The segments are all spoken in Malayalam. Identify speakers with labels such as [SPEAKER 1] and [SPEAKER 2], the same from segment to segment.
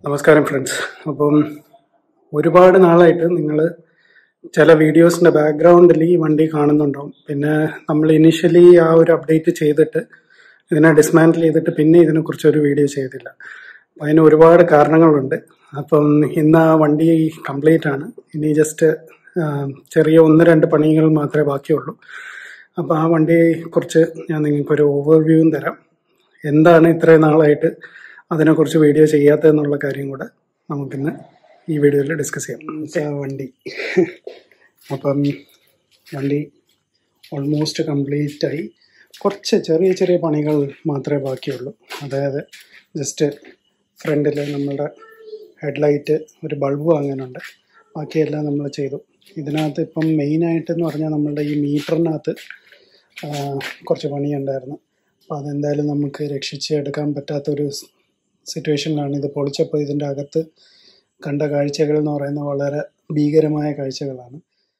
[SPEAKER 1] നമസ്കാരം ഫ്രണ്ട്സ് അപ്പം ഒരുപാട് നാളായിട്ട് നിങ്ങൾ ചില വീഡിയോസിൻ്റെ ബാക്ക്ഗ്രൗണ്ടിൽ ഈ വണ്ടി കാണുന്നുണ്ടാവും പിന്നെ നമ്മൾ ഇനിഷ്യലി ആ ഒരു അപ്ഡേറ്റ് ചെയ്തിട്ട് ഇതിനെ ഡിസ്മാൻറ്റിൽ ചെയ്തിട്ട് പിന്നെ ഇതിനെക്കുറിച്ച് ഒരു വീഡിയോ ചെയ്തില്ല അപ്പം അതിന് ഒരുപാട് കാരണങ്ങളുണ്ട് അപ്പം ഇന്ന് ആ വണ്ടി കംപ്ലീറ്റ് ആണ് ഇനി ജസ്റ്റ് ചെറിയ ഒന്ന് രണ്ട് പണികൾ മാത്രമേ ബാക്കിയുള്ളൂ അപ്പോൾ ആ വണ്ടിയെക്കുറിച്ച് ഞാൻ നിങ്ങൾക്കൊരു ഓവർവ്യൂവും തരാം എന്താണ് ഇത്രയും നാളായിട്ട് അതിനെക്കുറിച്ച് വീഡിയോ ചെയ്യാത്തതെന്നുള്ള കാര്യം കൂടെ നമുക്കിന്ന് ഈ വീഡിയോയിൽ ഡിസ്കസ് ചെയ്യാം ആ വണ്ടി അപ്പം വണ്ടി ഓൾമോസ്റ്റ് കംപ്ലീറ്റ് ആയി കുറച്ച് ചെറിയ ചെറിയ പണികൾ മാത്രമേ ബാക്കിയുള്ളൂ അതായത് ജസ്റ്റ് ഫ്രണ്ടിൽ നമ്മളുടെ ഹെഡ്ലൈറ്റ് ഒരു ബൾബ് വാങ്ങാനുണ്ട് ബാക്കിയെല്ലാം നമ്മൾ ചെയ്തു ഇതിനകത്ത് ഇപ്പം മെയിനായിട്ടെന്ന് പറഞ്ഞാൽ നമ്മളുടെ ഈ മീറ്ററിനകത്ത് ആ, കുറച്ച് പണിയുണ്ടായിരുന്നു അപ്പോൾ അതെന്തായാലും നമുക്ക് രക്ഷിച്ച് എടുക്കാൻ പറ്റാത്തൊരു സിറ്റുവേഷനിലാണ് ഇത് പൊളിച്ചപ്പോൾ ഇതിൻ്റെ അകത്ത് കണ്ട കാഴ്ചകൾ എന്ന് പറയുന്നത് വളരെ ഭീകരമായ കാഴ്ചകളാണ്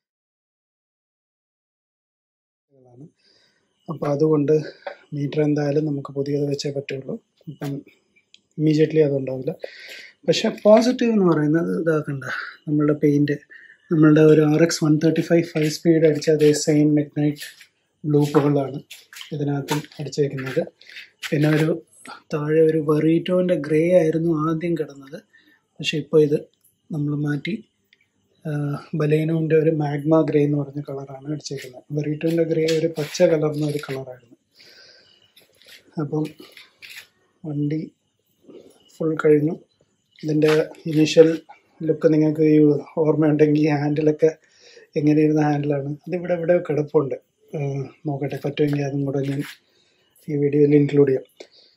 [SPEAKER 1] അപ്പോൾ അതുകൊണ്ട് മീറ്റർ എന്തായാലും നമുക്ക് പുതിയത് വെച്ചേ പറ്റുള്ളൂ ഇപ്പം ഇമ്മീഡിയറ്റ്ലി അതുണ്ടാവില്ല പക്ഷെ പോസിറ്റീവ് എന്ന് പറയുന്നത് ഇതാക്കണ്ട നമ്മളുടെ പെയിൻറ് നമ്മളുടെ ഒരു R X one thirty five five speed അടിച്ച അതേ സെയിം മിഡ് നൈറ്റ് ബ്ലൂപ്പുകളാണ് ഇതിനകത്തും അടിച്ചേക്കുന്നത് പിന്നെ ഒരു താഴെ ഒരു വെറീറ്റോൻ്റെ ഗ്രേ ആയിരുന്നു ആദ്യം കിടന്നത് പക്ഷെ ഇപ്പോൾ ഇത് നമ്മൾ മാറ്റി ബലേനോൻ്റെ ഒരു മാഗ്മ ഗ്രേ എന്ന് പറഞ്ഞ കളറാണ് അടിച്ചേക്കുന്നത് വെറീറ്റോൻ്റെ ഗ്രേ ഒരു പച്ച കലർന്ന ഒരു കളറായിരുന്നു അപ്പം വണ്ടി ഫുൾ കഴിഞ്ഞു ഇതിൻ്റെ ഇനീഷ്യൽ ലുക്ക് നിങ്ങൾക്ക് ഈ ഓർമ്മയുണ്ടെങ്കിൽ ഈ ഹാൻഡിലൊക്കെ എങ്ങനെയിരുന്ന ഹാൻഡിലാണ് അതിവിടെ ഇവിടെ കിടപ്പുണ്ട് ആ, നോക്കട്ടെ പറ്റുമെങ്കിൽ അതും കൂടെ ഞാൻ ഈ വീഡിയോയിൽ ഇൻക്ലൂഡ് ചെയ്യാം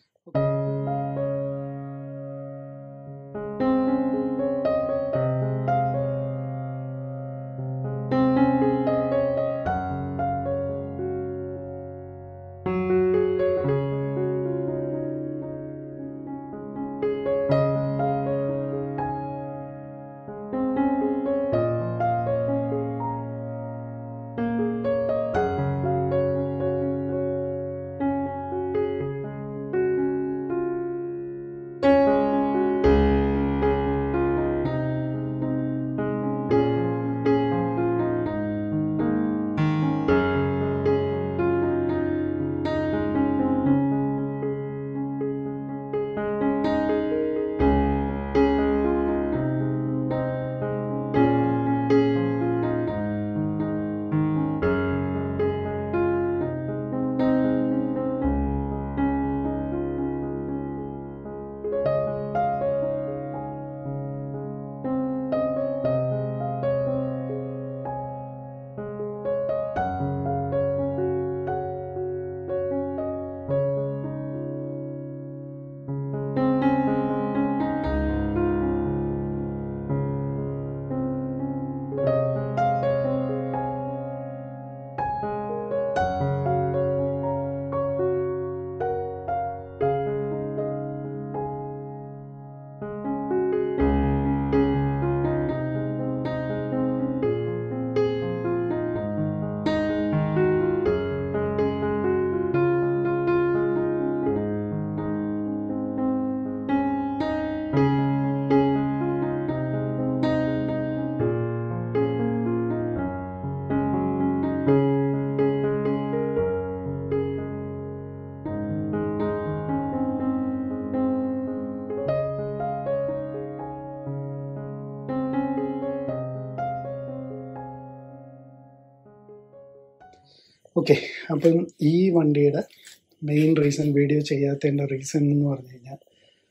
[SPEAKER 1] ഓക്കെ അപ്പം ഈ വണ്ടിയുടെ മെയിൻ റീസൺ വീഡിയോ ചെയ്യാത്തതിൻ്റെ റീസൺ എന്ന് പറഞ്ഞു കഴിഞ്ഞാൽ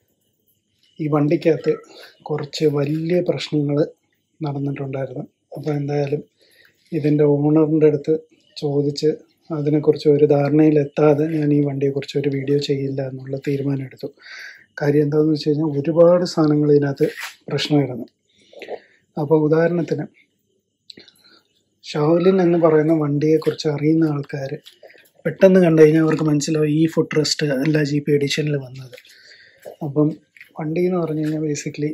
[SPEAKER 1] ഈ വണ്ടിക്കകത്ത് കുറച്ച് വലിയ പ്രശ്നങ്ങൾ നടന്നിട്ടുണ്ടായിരുന്നു അപ്പോൾ എന്തായാലും ഇതിൻ്റെ ഓണറിൻ്റെ അടുത്ത് ചോദിച്ച് അതിനെക്കുറിച്ച് ഒരു ധാരണയിലെത്താതെ ഞാൻ ഈ വണ്ടിയെക്കുറിച്ച് ഒരു വീഡിയോ ചെയ്യില്ല എന്നുള്ള തീരുമാനം എടുത്തു കാര്യം എന്താണെന്ന് വെച്ച് കഴിഞ്ഞാൽ ഒരുപാട് സാധനങ്ങൾ ഇതിനകത്ത് പ്രശ്നമായിരുന്നു അപ്പോൾ ഉദാഹരണത്തിന് ഷാവലിൻ എന്ന് പറയുന്ന വണ്ടിയെക്കുറിച്ച് അറിയുന്ന ആൾക്കാർ പെട്ടെന്ന് കണ്ടു കഴിഞ്ഞാൽ അവർക്ക് മനസ്സിലാവും ഈ ഫുഡ് റെസ്റ്റ് അല്ല ജി പി എഡിഷനിൽ വന്നത് അപ്പം വണ്ടി എന്ന് പറഞ്ഞു കഴിഞ്ഞാൽ ബേസിക്കലി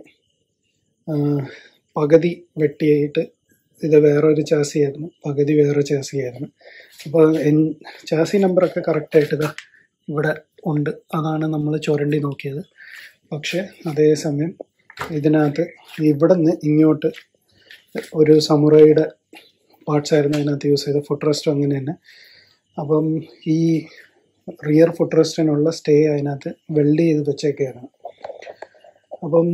[SPEAKER 1] പകുതി വെട്ടിയായിട്ട് ഇത് വേറൊരു ചാസി ആയിരുന്നു പകുതി വേറെ ചാസി ആയിരുന്നു അപ്പോൾ ചാസി നമ്പറൊക്കെ കറക്റ്റായിട്ട് ഇതാ ഇവിടെ ഉണ്ട് അതാണ് നമ്മൾ ചുരണ്ടി നോക്കിയത് പക്ഷെ അതേസമയം ഇതിനകത്ത് ഇവിടെ നിന്ന് ഇങ്ങോട്ട് ഒരു സമുറയുടെ പാർട്സ് ആയിരുന്നു അതിനകത്ത് യൂസ് ചെയ്ത ഫുഡ് റെസ്റ്റും അങ്ങനെ തന്നെ അപ്പം ഈ റിയർ ഫുഡ് റെസ്റ്റിനുള്ള സ്റ്റേ അതിനകത്ത് വെൽഡ് ചെയ്ത് വെച്ചേക്കുകയാണ് അപ്പം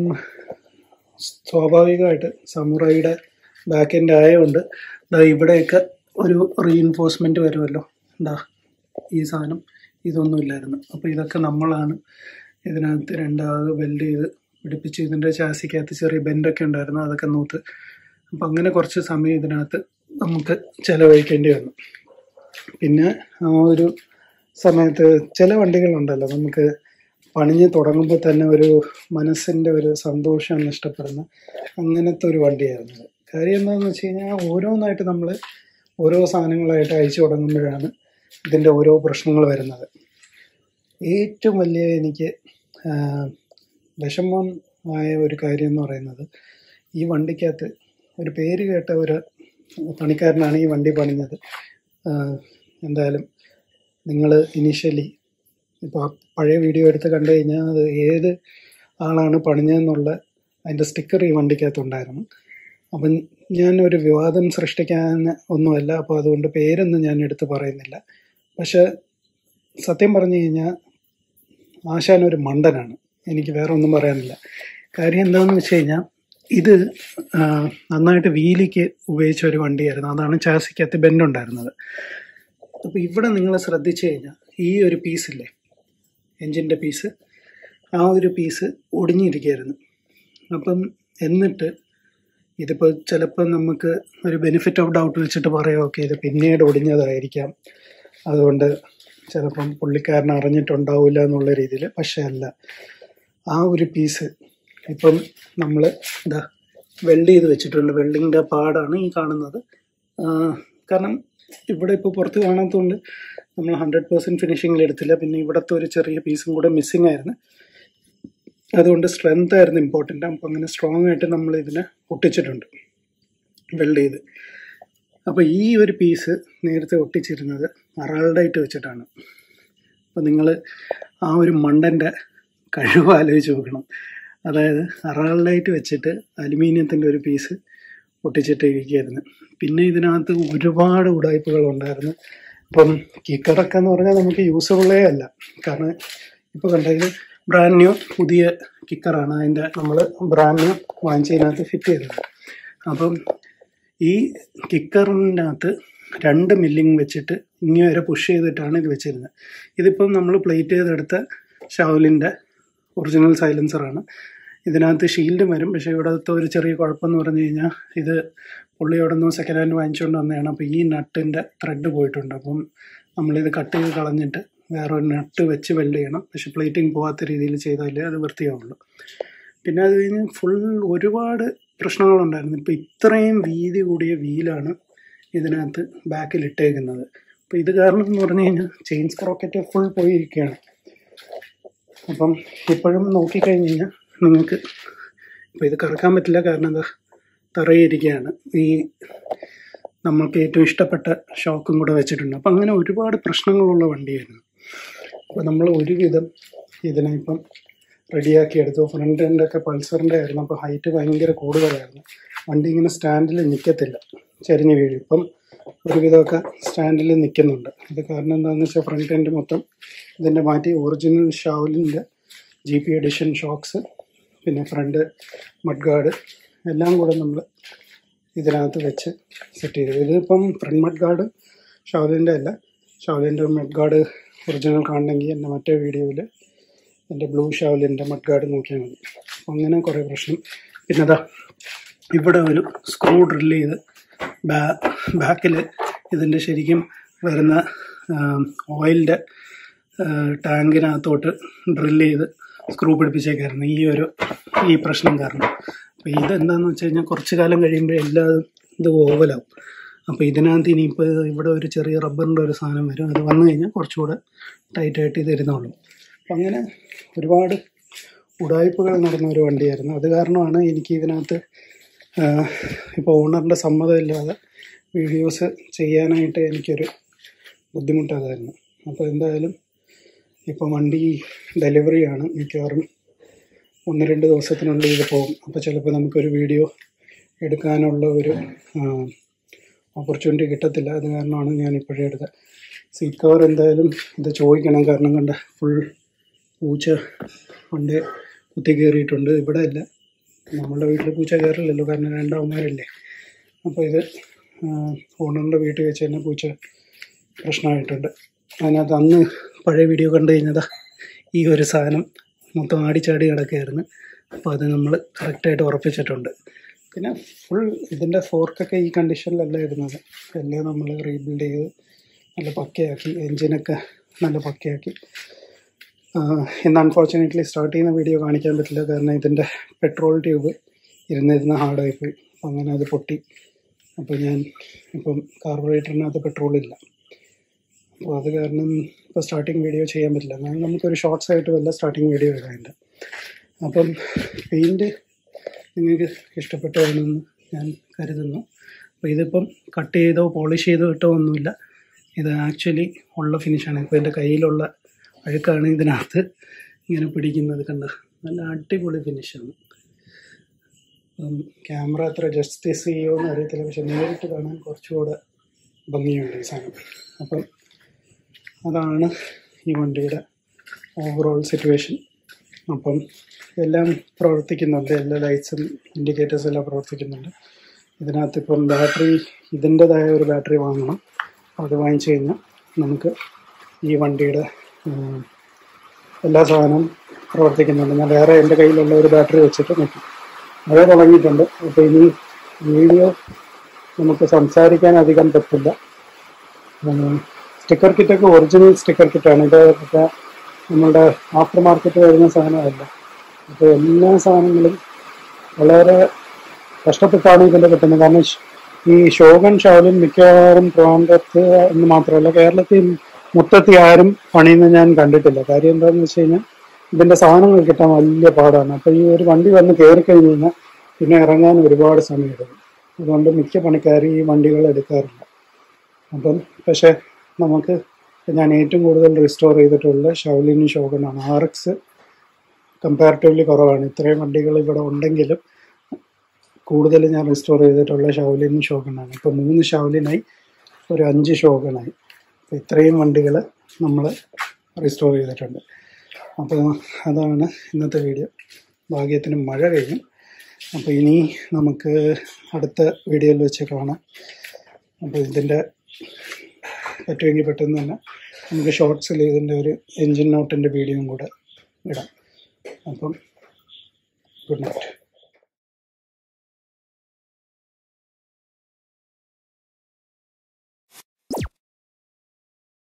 [SPEAKER 1] സ്വാഭാവികമായിട്ട് സമുറയുടെ ബാക്ക് എൻഡ് ആയതുകൊണ്ട് ദാ ഇവിടെയൊക്കെ ഒരു റീഇൻഫോഴ്സ്മെൻറ്റ് വരുമല്ലോ എന്താ ഈ സാധനം ഇതൊന്നും ഇല്ലായിരുന്നു അപ്പോൾ ഇതൊക്കെ നമ്മളാണ് ഇതിനകത്ത് രണ്ടാമത് വെൽഡ് ചെയ്ത് പിടിപ്പിച്ച് ഇതിൻ്റെ ചാസിക്കകത്ത് ചെറിയ ബെൻഡൊക്കെ ഉണ്ടായിരുന്നു അതൊക്കെ നൂത്ത് അപ്പം അങ്ങനെ കുറച്ച് സമയം ഇതിനകത്ത് നമുക്ക് ചിലവഴിക്കേണ്ടി വന്നു പിന്നെ ആ ഒരു സമയത്ത് ചില വണ്ടികളുണ്ടല്ലോ നമുക്ക് പണിഞ്ഞ് തുടങ്ങുമ്പോൾ തന്നെ ഒരു മനസ്സിൻ്റെ ഒരു സന്തോഷം നഷ്ടപ്പെടുന്ന അങ്ങനത്തെ ഒരു വണ്ടിയായിരുന്നു ഇത്. കാര്യം എന്താണെന്ന് വെച്ച് കഴിഞ്ഞാൽ ഓരോന്നായിട്ട് നമ്മൾ ഓരോ സാധനങ്ങളായിട്ട് അയച്ചു തുടങ്ങുമ്പോഴാണ് ഇതിൻ്റെ ഓരോ പ്രശ്നങ്ങൾ വരുന്നത് ഏറ്റവും വലിയ എനിക്ക് ആ, വിഷമം ആയ ഒരു കാര്യം എന്ന് പറയുന്നത് ഈ വണ്ടിക്കകത്ത് ഒരു പേര് കേട്ട ഒരു പണിക്കാരനാണ് ഈ വണ്ടി പണിഞ്ഞത് ആ, എന്തായാലും നിങ്ങൾ ഇനീഷ്യലി ഇപ്പോൾ പഴയ വീഡിയോ എടുത്ത് കണ്ടു കഴിഞ്ഞാൽ അത് ഏത് ആളാണ് പണിഞ്ഞതെന്നുള്ള അതിൻ്റെ സ്റ്റിക്കർ ഈ വണ്ടിക്കകത്തുണ്ടായിരുന്നു അപ്പം ഞാൻ ഒരു വിവാദം സൃഷ്ടിക്കാൻ ഒന്നുമല്ല അപ്പോൾ അതുകൊണ്ട് പേരൊന്നും ഞാൻ എടുത്ത് പറയുന്നില്ല പക്ഷെ സത്യം പറഞ്ഞു കഴിഞ്ഞാൽ ആശാൻ ഒരു മണ്ടനാണ് എനിക്ക് വേറെ ഒന്നും പറയാനില്ല കാര്യം എന്താണെന്ന് വെച്ച് കഴിഞ്ഞാൽ ഇത് ആ, നന്നായിട്ട് വീലിക്ക് ഉപയോഗിച്ച ഒരു വണ്ടിയായിരുന്നു അതാണ് ചാസിക്കകത്ത് ബെൻഡ് ഉണ്ടായിരുന്നത് അപ്പോൾ ഇവിടെ നിങ്ങൾ ശ്രദ്ധിച്ചു കഴിഞ്ഞാൽ ഈ ഒരു പീസില്ലേ എൻജിൻ്റെ പീസ് ആ ഒരു പീസ് ഒടിഞ്ഞിരിക്കുകയായിരുന്നു അപ്പം എന്നിട്ട് ഇതിപ്പോൾ ചിലപ്പോൾ നമുക്ക് ഒരു ബെനിഫിറ്റ് ഓഫ് ഡൗട്ട് വെച്ചിട്ട് പറയാം ഓക്കെ ഇത് പിന്നീട് ഒടിഞ്ഞതായിരിക്കാം അതുകൊണ്ട് ചിലപ്പം പുള്ളിക്കാരൻ അറിഞ്ഞിട്ടുണ്ടാവില്ല എന്നുള്ള രീതിയിൽ പക്ഷേ അല്ല ആ ഒരു പീസ് ഇപ്പം നമ്മൾ ഇതാ വെൽഡ് ചെയ്ത് വെച്ചിട്ടുണ്ട് വെൽഡിങ്ങിൻ്റെ പാടാണ് ഈ കാണുന്നത് ആ, കാരണം ഇവിടെ ഇപ്പോൾ പുറത്ത് കാണാത്തതുകൊണ്ട് നമ്മൾ ഹൺഡ്രഡ് പേഴ്സൻറ്റ് ഫിനിഷിങ്ങിൽ എടുത്തില്ല പിന്നെ ഇവിടുത്തെ ഒരു ചെറിയ പീസും കൂടെ മിസ്സിങ് ആയിരുന്നു അതുകൊണ്ട് സ്ട്രെങ്ത് ആയിരുന്നു ഇമ്പോർട്ടൻ്റ് അപ്പം അങ്ങനെ സ്ട്രോങ് ആയിട്ട് നമ്മൾ ഇതിനെ ഒട്ടിച്ചിട്ടുണ്ട് വെൽഡ് ചെയ്ത് അപ്പോൾ ഈ ഒരു പീസ് നേരത്തെ ഒട്ടിച്ചിരുന്നത് അറാൾഡായിട്ട് വെച്ചിട്ടാണ് അപ്പോൾ നിങ്ങൾ ആ ഒരു മണ്ടൻ്റെ കഴിവ് ആലോചിച്ച് നോക്കണം അതായത് അറാൾഡായിട്ട് വെച്ചിട്ട് അലുമിനിയത്തിൻ്റെ ഒരു പീസ് ഒട്ടിച്ചിട്ട് ഇരിക്കുകയായിരുന്നു പിന്നെ ഇതിനകത്ത് ഒരുപാട് ഉടായ്പകൾ ഉണ്ടായിരുന്നു ഇപ്പം കിക്കറൊക്കെ എന്ന് പറഞ്ഞാൽ നമുക്ക് യൂസബിളേ അല്ല കാരണം ഇപ്പോൾ കണ്ടത് ബ്രാൻഡ് ന്യൂ പുതിയ കിക്കറാണ് അതിൻ്റെ നമ്മൾ ബ്രാൻഡ് ന്യൂ വാങ്ങിച്ചതിനകത്ത് ഫിറ്റ് ചെയ്തത് അപ്പം ഈ കിക്കറിനകത്ത് രണ്ട് മില്ലിങ് വെച്ചിട്ട് ഇങ്ങനെ വരെ പുഷ് ചെയ്തിട്ടാണ് ഇത് വെച്ചിരുന്നത് ഇതിപ്പം നമ്മൾ പ്ലേറ്റ് ചെയ്തെടുത്ത ഷവലിൻ്റെ ഒറിജിനൽ സൈലൻസറാണ് ഇതിനകത്ത് ഷീൽഡ് വരും പക്ഷേ ഇവിടുത്തെ ഒരു ചെറിയ കുഴപ്പമെന്ന് പറഞ്ഞു കഴിഞ്ഞാൽ ഇത് പുള്ളി അവിടെ നിന്ന് സെക്കൻഡ് ഹാൻഡ് വാങ്ങിച്ചുകൊണ്ട് വന്നതാണ് അപ്പോൾ ഈ നട്ടിൻ്റെ ത്രെഡ് പോയിട്ടുണ്ട് അപ്പം നമ്മളിത് കട്ട് ചെയ്ത് കളഞ്ഞിട്ട് വേറെ ഒരു നട്ട് വെച്ച് വെൽഡ് ചെയ്യണം പക്ഷെ പ്ലേറ്റിംഗ് പോകാത്ത രീതിയിൽ ചെയ്താലേ അത് വൃത്തിയാവുള്ളൂ പിന്നെ അത് കഴിഞ്ഞ് ഫുൾ ഒരുപാട് പ്രശ്നങ്ങളുണ്ടായിരുന്നു ഇപ്പോൾ ഇത്രയും വീതി കൂടിയ വീലാണ് ഇതിനകത്ത് ബാക്കിൽ ഇട്ടേക്കുന്നത് അപ്പോൾ ഇത് കാരണം എന്ന് പറഞ്ഞു കഴിഞ്ഞാൽ ചെയിൻ സ്പ്രോക്കറ്റ് ഫുൾ പോയിരിക്കുകയാണ് അപ്പം ഇപ്പോഴും നോക്കിക്കഴിഞ്ഞ് കഴിഞ്ഞാൽ നിങ്ങൾക്ക് ഇപ്പോൾ ഇത് കറക്കാൻ പറ്റില്ല കാരണം എന്താ തറയിരിക്കുകയാണ് ഈ നമ്മൾക്ക് ഏറ്റവും ഇഷ്ടപ്പെട്ട ഷോക്കും കൂടെ വെച്ചിട്ടുണ്ട് അപ്പം അങ്ങനെ ഒരുപാട് പ്രശ്നങ്ങളുള്ള വണ്ടിയായിരുന്നു അപ്പോൾ നമ്മൾ ഒരുവിധം ഇതിനെ ഇപ്പം റെഡിയാക്കി എടുത്തു ഫ്രണ്ട് എൻ്റെ ഒക്കെ പൾസറിൻ്റെ ആയിരുന്നു അപ്പോൾ ഹൈറ്റ് ഭയങ്കര കൂടുതലായിരുന്നു വണ്ടി ഇങ്ങനെ സ്റ്റാൻഡിൽ നിൽക്കത്തില്ല ചരിഞ്ഞ് വീഴും ഇപ്പം ഒരുവിധമൊക്കെ സ്റ്റാൻഡിൽ നിൽക്കുന്നുണ്ട് ഇത് കാരണം എന്താണെന്ന് വെച്ചാൽ ഫ്രണ്ട് എൻഡ് മൊത്തം ഇതിൻ്റെ മാറ്റി ഒറിജിനൽ ഷാവലിൻ്റെ ജി പി എഡിഷൻ ഷോക്സ് പിന്നെ ഫ്രണ്ട് മഡ് ഗാർഡ് എല്ലാം കൂടെ നമ്മൾ ഇതിനകത്ത് വെച്ച് സെറ്റ് ചെയ്തു ഇതിപ്പം ഫ്രണ്ട് മഡ് ഗാർഡ് ഷാവലിൻ്റെ അല്ല ഷാവലിൻ്റെ മഡ് ഗാർഡ് ഒറിജിനൽ കാണണമെങ്കിൽ എൻ്റെ മറ്റേ വീഡിയോയിൽ എൻ്റെ ബ്ലൂ ഷാവലിൻ്റെ മഡ് ഗാർഡ് നോക്കിയാൽ മതി അപ്പം അങ്ങനെ കുറേ പ്രശ്നം പിന്നെ അതാ ഇവിടെ ഒരു സ്ക്രൂ ഡ്രില്ല് ചെയ്ത് ബാ ബാക്കിൽ ഇതിൻ്റെ ശരിക്കും വരുന്ന ഓയിലിൻ്റെ ടാങ്കിനകത്തോട്ട് ഡ്രില്ല് ചെയ്ത് സ്ക്രൂ പിടിപ്പിച്ചേക്കായിരുന്നു ഈ ഒരു ഈ പ്രശ്നം കാരണം അപ്പോൾ ഇതെന്താണെന്ന് വെച്ച് കഴിഞ്ഞാൽ കുറച്ച് കാലം കഴിയുമ്പോൾ എല്ലാ ഇത് ഓവലാവും അപ്പോൾ ഇതിനകത്ത് ഇനിയിപ്പോൾ ഇവിടെ ഒരു ചെറിയ റബ്ബറിൻ്റെ ഒരു സാധനം വരും അത് വന്നു കഴിഞ്ഞാൽ കുറച്ചുകൂടെ ടൈറ്റായിട്ട് ഇത് ഇരുന്നോളും അപ്പം അങ്ങനെ ഒരുപാട് ഉടായ്പകൾ നടന്ന ഒരു വണ്ടിയായിരുന്നു അത് കാരണമാണ് എനിക്ക് ഇതിനകത്ത് ഇപ്പോൾ ഓണറിൻ്റെ സമ്മതമില്ലാതെ വീഡിയോസ് ചെയ്യാനായിട്ട് എനിക്കൊരു ബുദ്ധിമുട്ടതായിരുന്നു അപ്പോൾ എന്തായാലും ഇപ്പോൾ വണ്ടി ഡെലിവറിയാണ് മിക്കവാറും ഒന്ന് രണ്ട് ദിവസത്തിനുള്ളിൽ ഇത് പോകും അപ്പോൾ ചിലപ്പോൾ നമുക്കൊരു വീഡിയോ എടുക്കാനുള്ള ഒരു ഓപ്പർച്യൂണിറ്റി കിട്ടത്തില്ല അത് കാരണമാണ് ഞാൻ ഇപ്പോഴേ എടുത്തത് സീറ്റ് കവർ എന്തായാലും ഇത് ചോദിക്കണം കാരണം കണ്ട ഫുൾ പൂച്ച കൊണ്ട് കുത്തി കയറിയിട്ടുണ്ട് ഇവിടെ ഇല്ല നമ്മളുടെ വീട്ടിൽ പൂച്ച കയറില്ലല്ലോ കാരണം രണ്ടാവന്മാരല്ലേ അപ്പോൾ ഇത് ഓണറിൻ്റെ വീട്ടിൽ വെച്ച് തന്നെ പൂച്ച പ്രശ്നമായിട്ടുണ്ട് അതിനകത്ത് അന്ന് പഴയ വീഡിയോ കണ്ടു കഴിഞ്ഞതാ ഈ ഒരു സാധനം മൊത്തം ആടിച്ചാടി കിടക്കുകയായിരുന്നു അപ്പോൾ അത് നമ്മൾ കറക്റ്റായിട്ട് ഉറപ്പിച്ചിട്ടുണ്ട് പിന്നെ ഫുൾ ഇതിൻ്റെ ഫോർക്കൊക്കെ ഈ കണ്ടീഷനിലല്ല ഇരുന്നത് എല്ലാം നമ്മൾ റീബിൽഡ് ചെയ്ത് നല്ല പക്കയാക്കി എൻജിനൊക്കെ നല്ല പക്കയാക്കി ആഹ് ഇന്ന് അൺഫോർച്ചുനേറ്റ്ലി സ്റ്റാർട്ട് ചെയ്യുന്ന വീഡിയോ കാണിക്കാൻ പറ്റില്ല കാരണം ഇതിൻ്റെ പെട്രോൾ ട്യൂബ് ഇരുന്നിരുന്ന് ഹാർഡായി പോയി അപ്പം അങ്ങനെ അത് പൊട്ടി അപ്പോൾ ഞാൻ ഇപ്പം കാർബറേറ്ററിനകത്ത് പെട്രോൾ ഇല്ല അപ്പോൾ അത് കാരണം ഇപ്പോൾ സ്റ്റാർട്ടിങ് വീഡിയോ ചെയ്യാൻ പറ്റില്ല എന്നാലും നമുക്കൊരു ഷോർട്സ് ആയിട്ട് വല്ല സ്റ്റാർട്ടിങ് വീഡിയോ ഇടാനുണ്ട് അപ്പം പെയിൻറ്റ് നിങ്ങൾക്ക് ഇഷ്ടപ്പെട്ടതാണെന്ന് ഞാൻ കരുതുന്നു അപ്പോൾ ഇതിപ്പം കട്ട് ചെയ്തോ പോളിഷ് ചെയ്തോ ഇട്ടോ ഒന്നുമില്ല ഇത് ആക്ച്വലി ഉള്ള ഫിനിഷാണ് ഇപ്പോൾ എൻ്റെ കയ്യിലുള്ള അഴുക്കാണ് ഇതിനകത്ത് ഇങ്ങനെ പിടിക്കുന്നത് കണ്ട നല്ല അടിപൊളി ഫിനിഷാണ് ക്യാമറ അത്ര ജസ്റ്റിസ് ചെയ്യുമോ എന്ന് അറിയത്തില്ല പക്ഷെ നേരിട്ട് കാണാൻ കുറച്ചുകൂടെ ഭംഗിയുണ്ട് ഈ സാധനം അപ്പം അതാണ് ഈ വണ്ടിയുടെ ഓവറോൾ സിറ്റുവേഷൻ അപ്പം എല്ലാം പ്രവർത്തിക്കുന്നുണ്ട് എല്ലാ ലൈറ്റ്സും ഇൻഡിക്കേറ്റേഴ്സ് എല്ലാം പ്രവർത്തിക്കുന്നുണ്ട് ഇതിനകത്ത് ഇപ്പം ബാറ്ററി ഇതിൻ്റെതായ ഒരു ബാറ്ററി വാങ്ങണം അത് വാങ്ങിച്ചു കഴിഞ്ഞാൽ നമുക്ക് ഈ വണ്ടിയുടെ ഉം, എല്ലാ സാധനവും പ്രവർത്തിക്കുന്നുണ്ട് ഞാൻ വേറെ എൻ്റെ കയ്യിലുള്ള ഒരു ബാറ്ററി വെച്ചിട്ട് നോക്കി അത് തുടങ്ങിയിട്ടുണ്ട് അപ്പോൾ ഇനി വീഡിയോ നമുക്ക് സംസാരിക്കാൻ അധികം പറ്റില്ല സ്റ്റിക്കർ കിറ്റൊക്കെ ഒറിജിനൽ സ്റ്റിക്കർ കിറ്റാണ് ഇത് ഒക്കെ നമ്മുടെ ആഫ്റ്റർ മാർക്കറ്റ് വരുന്ന സാധനമല്ല അപ്പോൾ എല്ലാ സാധനങ്ങളും വളരെ കഷ്ടപ്പെട്ടാണ് ഇതിൻ്റെ കിട്ടുന്നത് കാരണം ഷ്- ഈ ഷോഗൻ ഷാവലിൻ മിക്കവാറും ട്രിവാൻഡ്രത്ത് എന്ന് മാത്രമല്ല കേരളത്തിൽ മൊത്തത്തിൽ ആരും പണിയുന്നത് ഞാൻ കണ്ടിട്ടില്ല കാര്യം എന്താണെന്ന് വെച്ച് കഴിഞ്ഞാൽ ഇതിൻ്റെ സാധനങ്ങൾ കിട്ടാൻ വലിയ പാടാണ് അപ്പോൾ ഈ ഒരു വണ്ടി വന്ന് കയറി കഴിഞ്ഞ് കഴിഞ്ഞാൽ പിന്നെ ഇറങ്ങാൻ ഒരുപാട് സമയമെടുക്കും അതുകൊണ്ട് മിക്ക പണിക്കാരും ഈ വണ്ടികൾ എടുക്കാറില്ല അപ്പം പക്ഷേ നമുക്ക് ഞാൻ ഏറ്റവും കൂടുതൽ റിസ്റ്റോർ ചെയ്തിട്ടുള്ള ഷൗലിനി ഷോഗനാണ് ആർ എക്സ് കമ്പാരിറ്റീവ്ലി കുറവാണ് ഇത്രയും വണ്ടികൾ ഇവിടെ ഉണ്ടെങ്കിലും കൂടുതൽ ഞാൻ റിസ്റ്റോർ ചെയ്തിട്ടുള്ള ഷൗലിനി ഷോഗനാണ് ഇപ്പോൾ മൂന്ന് ഷൗലിനായി ഒരു അഞ്ച് ഷോഗനായി അപ്പോൾ ഇത്രയും വണ്ടികൾ നമ്മൾ റിസ്റ്റോർ ചെയ്തിട്ടുണ്ട് അപ്പോൾ അതാണ് ഇന്നത്തെ വീഡിയോ ഭാഗ്യത്തിന് മഴ കഴിഞ്ഞു അപ്പോൾ ഇനി നമുക്ക് അടുത്ത വീഡിയോയിൽ വെച്ച് കാണാം അപ്പോൾ ഇതിൻ്റെ പറ്റുമെങ്കിൽ പെട്ടെന്ന് തന്നെ നമുക്ക് ഷോർട്സിൽ ഇതിൻ്റെ ഒരു എൻജിൻ നോട്ടിൻ്റെ വീഡിയോയും കൂടെ ഇടാം അപ്പം ഗുഡ് നൈറ്റ്